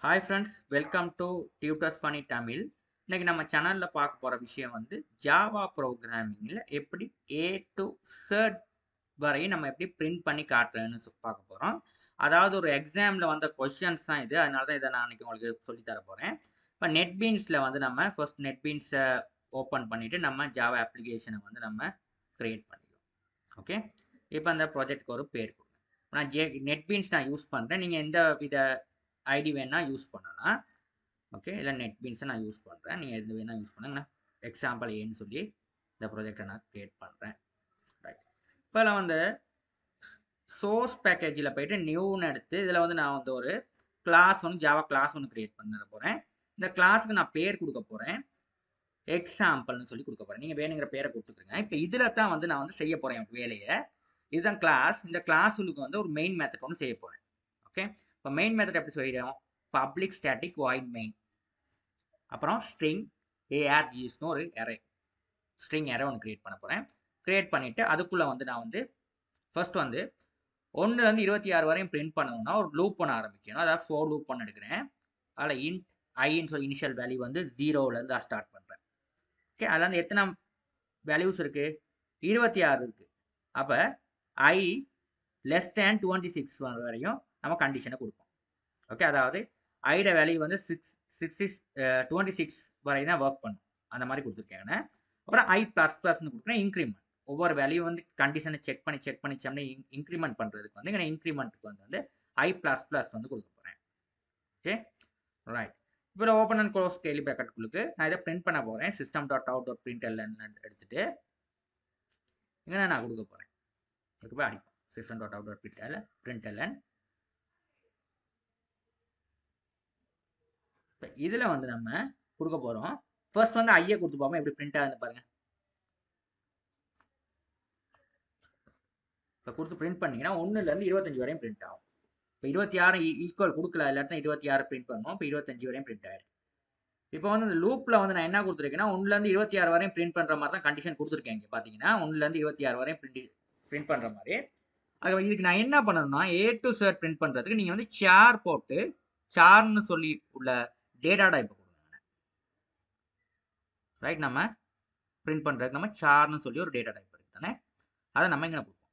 hi friends welcome to tutors funny Tamil இன்னைக்கு நம்ம சேனலில் பார்க்க போகிற விஷயம் வந்து ஜாவா ப்ரோக்ராமிங்கில் எப்படி ஏ டு செர்ட் வரையும் நம்ம எப்படி பிரிண்ட் பண்ணி காட்டுறேன்னு சொ- பார்க்க போகிறோம் அதாவது ஒரு எக்ஸாமில் வந்த கொஷின்ஸ் தான் இது அதனால தான் இதை நான் இன்னைக்கு உங்களுக்கு சொல்லித் தர போகிறேன் இப்போ நெட்பீன்ஸில் வந்து நம்ம ஃபர்ஸ்ட் நெட்பீன்ஸை ஓப்பன் பண்ணிவிட்டு நம்ம ஜாவா அப்ளிகேஷனை வந்து நம்ம க்ரியேட் பண்ணிடுவோம் ஓகே இப்போ அந்த ப்ராஜெக்ட்க்கு ஒரு பேர் கொடுங்க நான் ஜே நெட்பீன்ஸ் நான் யூஸ் பண்ணுறேன் நீங்கள் எந்த வித ஐடி வேணால் யூஸ் பண்ணலாம் ஓகே இல்லை நெட் பீன்ஸை நான் யூஸ் பண்ணுறேன் நீங்கள் எது வேணால் யூஸ் பண்ணுங்க நான் எக்ஸாம்பிள் ஏன்னு சொல்லி இந்த ப்ராஜெக்டை நான் க்ரியேட் பண்ணுறேன் ரைட் இப்போ நான் வந்து சோர்ஸ் பேக்கேஜில் போயிட்டு நியூன்னு எடுத்து இதில் வந்து நான் வந்து ஒரு கிளாஸ் ஒன்று ஜாவா கிளாஸ் ஒன்று க்ரியேட் பண்ண போகிறேன் இந்த கிளாஸுக்கு நான் பேர் கொடுக்க போகிறேன் எக்ஸாம்பிள்னு சொல்லி கொடுக்க போகிறேன் நீங்கள் வேணுங்கிற பேரை கொடுத்துருங்க இப்போ இதில் தான் வந்து நான் வந்து செய்ய போகிறேன் வேலையை இதுதான் கிளாஸ் இந்த கிளாஸுக்கு வந்து ஒரு மெயின் மெத்தட் ஒன்று செய்ய போகிறேன் ஓகே இப்போ மெயின் மெத்தட் எப்படி சொல்லிடுறோம் பப்ளிக் ஸ்டாட்டிக் வாய்ட் மெயின் அப்புறம் ஸ்ட்ரிங் ஏஆர்ஜிஎஸ்னு ஒரு எரே ஸ்ட்ரிங் எரே ஒன்று கிரியேட் பண்ண போகிறேன் கிரியேட் பண்ணிவிட்டு அதுக்குள்ளே வந்து நான் வந்து ஃபர்ஸ்ட் வந்து ஒன்றுலேருந்து இருபத்தி ஆறு வரையும் பிரிண்ட் பண்ணணும்னா ஒரு லூப் பண்ண ஆரம்பிக்கணும் அதாவது ஃபோர் லூப் பண்ண எடுக்கிறேன் அதில் இன்ட் ஐன்னு சொல்லி இனிஷியல் வேல்யூ வந்து ஜீரோலேருந்து ஸ்டார்ட் பண்ணுறேன் ஓகே அதில் வந்து எத்தனை வேல்யூஸ் இருக்குது இருபத்தி ஆறு இருக்குது அப்போ I less than twenty six வரையும் நம்ம கண்டிஷனை கொடுப்போம் ஓகே அதாவது ஐட வேல்யூ வந்து சிக்ஸ் சிக்ஸ்டி டுவெண்ட்டி சிக்ஸ் வரையும் தான் ஒர்க் பண்ணும் அந்த மாதிரி கொடுத்துருக்கேன் அப்புறம் ஐ ப்ளஸ் ப்ளஸ்னு கொடுக்குறேன் இன்க்ரிமெண்ட் ஒவ்வொரு வேல்யூ வந்து கண்டிஷனை செக் பண்ணி செக் பண்ணி செக் பண்ணி இன்க்ரிமெண்ட் பண்ணுறதுக்கு வந்து நான் இன்க்ரிமெண்ட்டுக்கு வந்து வந்து ஐ ப்ளஸ் ப்ளஸ் வந்து கொடுக்க போகிறேன் ஓகே ரைட் இப்போ ஓப்பன் அண்ட் க்ளோஸ் கேலி பேக்கெட்டுக்குள்ளுக்கு நான் இதை பிரிண்ட் பண்ண போகிறேன் system dot out dot print எடுத்துட்டு இங்கே நான் கொடுக்க போகிறேன் இதுக்கு போய் அடிப்போம் system dot out dot print print LN இப்போ இதில் வந்து நம்ம கொடுக்க போகிறோம் ஃபர்ஸ்ட் வந்து ஐயை கொடுத்து பார்ப்போம் எப்படி பிரிண்ட் ஆகுது பாருங்க இப்போ கொடுத்து பிரிண்ட் பண்ணீங்கன்னா ஒன்றுலேருந்து இருபத்தஞ்சு வரையும் பிரிண்ட் ஆகும் இப்போ இருபத்தி ஆறு ஈக்குவல் கொடுக்கல இல்லாட்டினா இருபத்தி ஆறு பிரிண்ட் பண்ணுவோம் இப்போ இருபத்தஞ்சு வரையும் பிரிண்ட் ஆயிருக்கு இப்போ வந்து இந்த லூப்பில் வந்து நான் என்ன கொடுத்துருக்கேன்னா ஒன்றுலேருந்து இருபத்தி ஆறு வரையும் பிரிண்ட் பண்ணுற மாதிரி தான் கண்டிஷன் கொடுத்துருக்கேன் இங்கே பார்த்தீங்கன்னா ஒன்றுலேருந்து இருபத்தி ஆறு வரையும் பிரிண்ட் பிரிண்ட் பண்ணுற மாதிரி அது இதுக்கு நான் என்ன பண்ணணும்னா ஏ டு செட் பிரிண்ட் பண்ணுறதுக்கு நீங்கள் வந்து சேர் போட்டு சார்னு சொல்லி உள்ள டேட்டா டைப் கொடுங்க ரைட் நம்ம பிரிண்ட் பண்ணுறதுக்கு நம்ம சார்னு சொல்லி ஒரு டேட்டா டைப் இருக்கு தானே அதை நம்ம இங்கே கொடுப்போம்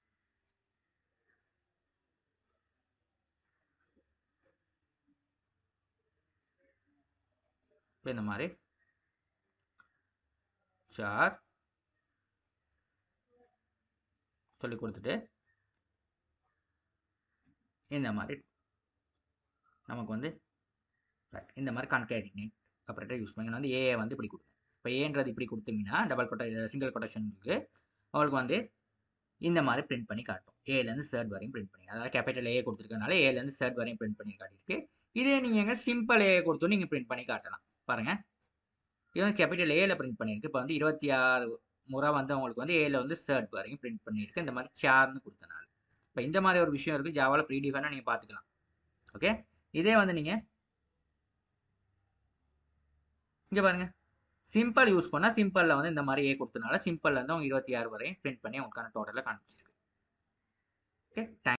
இப்போ இந்த மாதிரி சார் சொல்லி கொடுத்துட்டு இந்த மாதிரி நமக்கு வந்து right, இந்த மாதிரி கான்கேடினேட் ஆப்ரேட்டர் யூஸ் பண்ணி வந்து ஏஏ வந்து இப்படி கொடுங்க இப்போ ஏன்றது இப்படி கொடுத்தீங்கன்னா டபுள் கொட்ட சிங்கிள் கொட்டேஷனுக்கு அவங்களுக்கு வந்து இந்த மாதிரி பிரிண்ட் பண்ணி காட்டும் ஏலேருந்து தேர்ட் வரையும் பிரிண்ட் பண்ணி அதாவது கேபிட்டல் ஏ கொடுத்துருக்கனால ஏலேருந்து தேர்ட் வரையும் பிரிண்ட் பண்ணி காட்டியிருக்கு இதே நீங்கள் எங்கே சிம்பிள் ஏ கொடுத்து நீங்கள் பிரிண்ட் பண்ணி காட்டலாம் பாருங்கள் இது வந்து கேபிட்டல் ஏல பிரிண்ட் பண்ணியிருக்கு இப்போ வந்து இருபத்தி ஆறு முறை வந்து அவங்களுக்கு வந்து ஏல வந்து தேர்ட் வரையும் பிரிண்ட் பண்ணியிருக்கு இந்த மாதிரி சார்னு கொடுத்தனால இப்போ இந்த மாதிரி ஒரு விஷயம் இருக்குது ஜாவாவில் ப்ரீ டிஃபைனாக நீங்கள் பார்த்துக்கலாம் ஓகே இதே வந்து நீங்கள் இங்கே பாருங்க சிம்பிள் யூஸ் பண்ணால் சிம்பிளில் வந்து இந்த மாதிரி ஏ கொடுத்தனால சிம்பிளில் வந்து அவங்க இருபத்தி ஆறு வரையும் பிரிண்ட் பண்ணி அவங்களுக்கான டோட்டலாக காமிச்சிருக்கு ஓகே தேங்க்